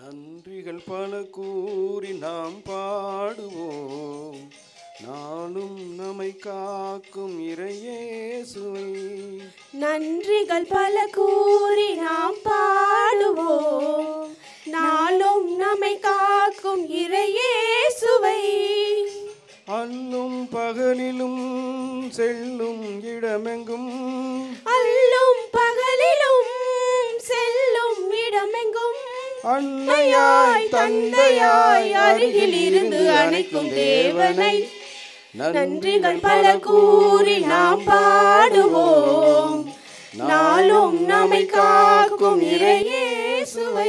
நன்றிகள் பல கூறி நாம் பாடுவோம் நாளும் நம்மை காக்கும் இறையேசுவை நன்றிகள் பல கூறி நாம் பாடுவோம் நாளும் நம்மை காக்கும் இறையேசுவை அல்லும் பகலிலும் செல்லும் இடமெங்கும் அல்லும் பகலிலும் செல்லும் இடமெங்கும் அன்னையாய் தந்தையாய் அருகில் இருந்து அணைக்கும் தேவனை நன்றிகள் பல கூறி நாம் பாடுவோம் நாளும் நம்மை காக்கும் இறையேசுவை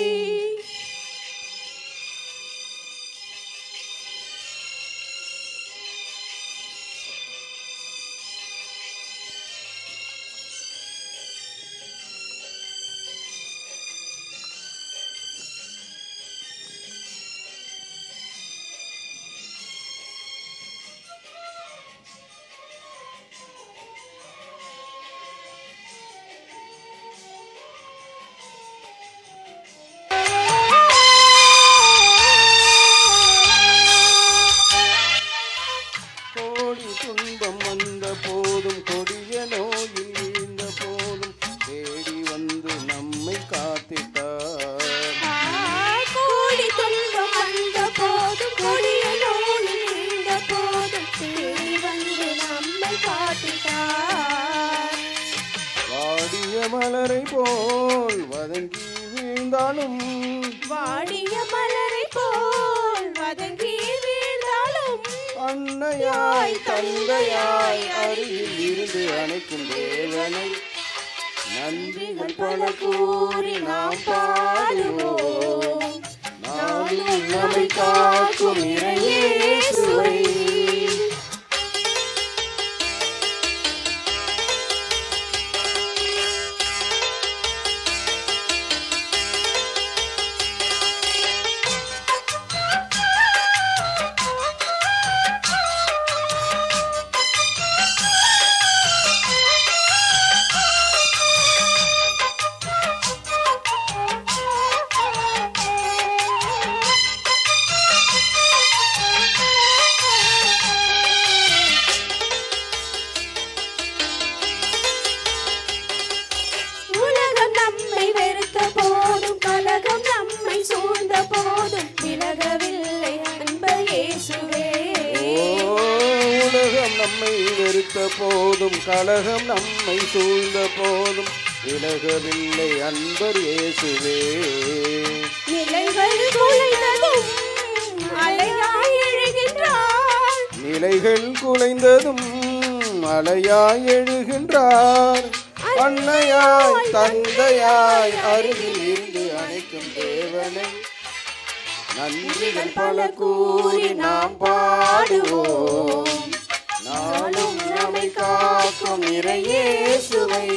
கோடி துன்பம் வந்த போதும் கொடிய நோயில் வீழ்ந்த போதும் தேடி வந்து நம்மை காத்திட்டார் கோடி துன்பம் வந்த போதும் கொடிய நோய் நீண்ட போதும் தேடி வந்து நம்மை காட்டிட்டார் வாடிய மலரை போல் வதங்கி வீழ்ந்தாலும் வாடிய மலரை போல் வதங்கி வீழ்ந்தாலும் அன்னையாய் தந்தையாய் அருகில் இருந்து அணைக்கும் தேவனை நன்றிகள் பல கூறி நாம் பாடுவோம் நாளும் நம்மை காக்கும் இறையேசுவை உலகம் நம்மை வெறுத்த போதும் கலகம் நம்மை சூழ்ந்த போதும் விலகவில்லை அன்பர் இயேசுவே ஓ, உலகம் நம்மை வெறுத்த போதும் கலகம் நம்மை சூழ்ந்த போதும் விலகவில்லை அன்பர் இயேசுவே நிலைகள் குலைந்ததும் அலையாய் எழுகின்றார் நிலைகள் குலைந்ததும் அலையாய் எழுகின்றார் அன்னையாய் தந்தையாய் அருகில் இருந்து அணைக்கும் தேவனை நன்றிகள் பல கூறி நாம் பாடுவோம் நாளும் நம்மை காக்கும் இறையேசுவை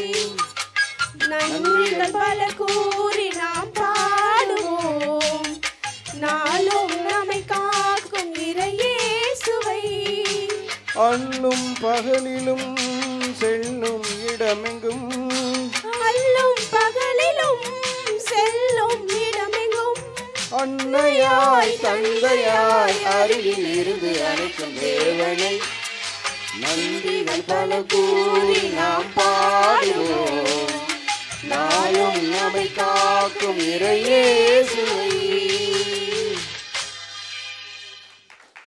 நன்றிகள் பல கூறி நாம் பாடுவோம் நாளும் நம்மை காக்கும் இறையேசுவை அல்லும் பகலிலும் செல்லும் இடமெங்கும் அல்லும் பகலிலும் செல்லும் இடமெங்கும் அன்னையாய் தந்தையாய் அருகில் இருந்து அணைக்கும் தேவனை நன்றிகள் பல கூறி நாம் பாடுவோம் நாளும் நம்மை காக்கும் இறையேசுவை